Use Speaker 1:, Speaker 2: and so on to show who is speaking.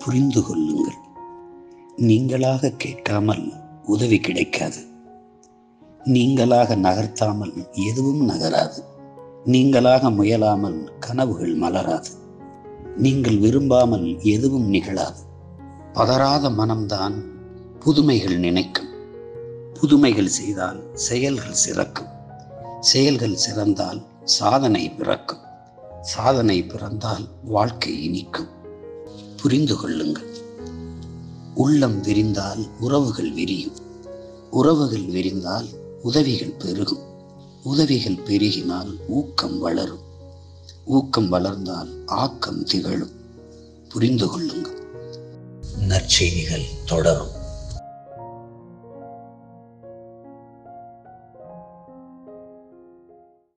Speaker 1: புரிந்து கொள்ளுங்கள் நீங்களாக கேட்காமல் உதவி கிடைக்காது நீங்களாக நகர்த்தாமல் எதுவும் நகராது நீங்களாக முயலாமல் கனவுகள் மலராது நீங்கள் விரும்பாமல் எதுவும் நிகழாது பதறாத மனம்தான் புதுமைகள் நினைக்கும் புதுமைகள் செய்தால் செயல்கள் சிறக்கும் செயல்கள் சிறந்தால் சாதனை பிறக்கும் சாதனை பிறந்தால் வாழ்க்கை இனிக்கும் புரிந்து கொள்ளுங்கள் உள்ளம் விரிந்தால் உறவுகள் விரியும் உறவுகள் விரிந்தால் உதவிகள் பெருகும் உதவிகள் பெருகினால் ஊக்கம் வளரும் ஊக்கம் வளர்ந்தால் ஆக்கம் திகழும் புரிந்து கொள்ளுங்கள் நற்செய்திகள் தொடரும்